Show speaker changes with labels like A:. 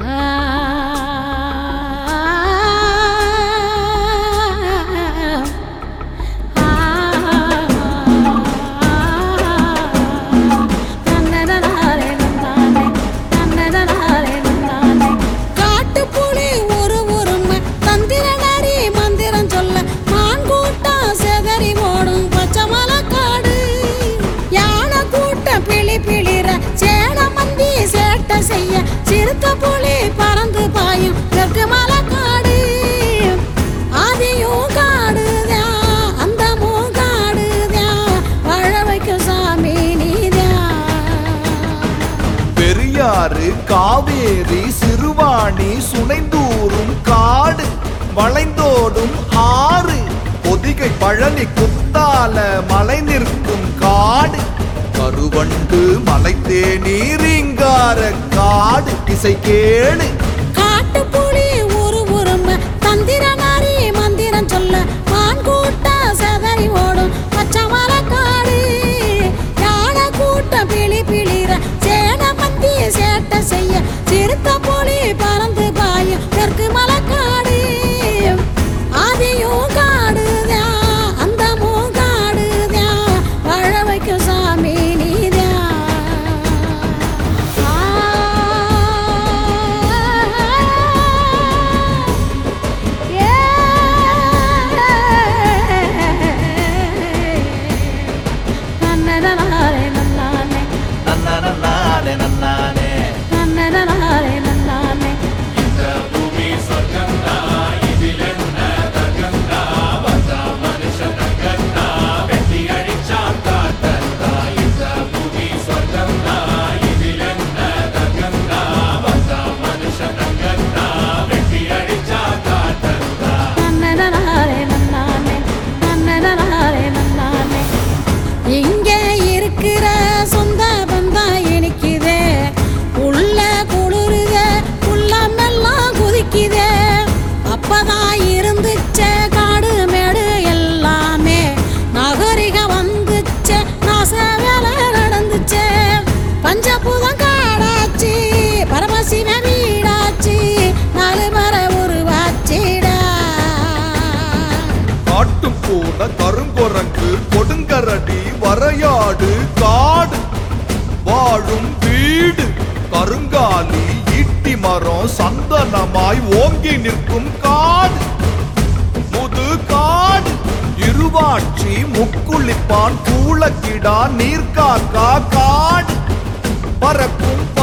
A: காட்டுப்புலி ஒரு உருமை தந்திர நரி மந்திரம் சொல்ல மான் கூட்டம் செதறி ஓடும் பச்சை மலைக்காடு யானை கூட்டம் பிளி பிளிர சேட மந்தி சேட்டை செய்ய சிறுத்த புலி பறந்து பாயும் தெற்கு மலைக்காடு ஆதியும் காடுதான் அந்த மூங்காடுதான் வாழ வைக்கும் சாமி நீதான்
B: பெரியாறு காவேரி சிறுவாணி சுனைந்தூரும் காடு வளைந்தோடும் ஆறு பொதிகை பழனி குத்தால மலை நிற்கும் காடு கருவண்டு மலைத்தேனீரிங்கார காடு இசை கேளு
A: காட்டுப்புலி ஒரு உருமை தந்திர நாரி மந்திரம் சொல்ல மான் கூட்டம் செதறி ஓடும் பச்சை மலைக்காடு யானை கூட்டம் பிளி பிளிர சேன மந்தி சேட்டை செய்ய சிறுத்த புலி பறந்து பாயும் தெற்கு மலைக்காடு ஆதியும் காடுதான் அந்த மூங்காடுதான் வாழ வைக்கும் சாமி நீதான்
B: நன்னானே நன்னானே
A: இங்க இருக்கிற சொந்த பந்தம் இனிக்குதே உள்ள குளிருதே உள்ளமெல்லாம் குதிக்குதே அப்பதான் இருந்துச்சே காடு மேடு எல்லாமே நாகரிகம் வந்துச்சே நாச வேலை நடந்துச்சே பஞ்சபூதம் காடாச்சு பரமசிவ வீடாச்சு நாலு மர உருவாச்சிடா
B: காட்டு போன கருங்குரங்கு கொடுங்கரடி வரையாடு காடு வாழும் வீடு கருங்காலி ஈட்டி மரம் சந்தனமாய் ஓங்கி நிற்கும் காடு முது காடு இருவாட்சி முக்குளிப்பான் கூளக்கிடா நீர்காக்கா காடு பறக்கும்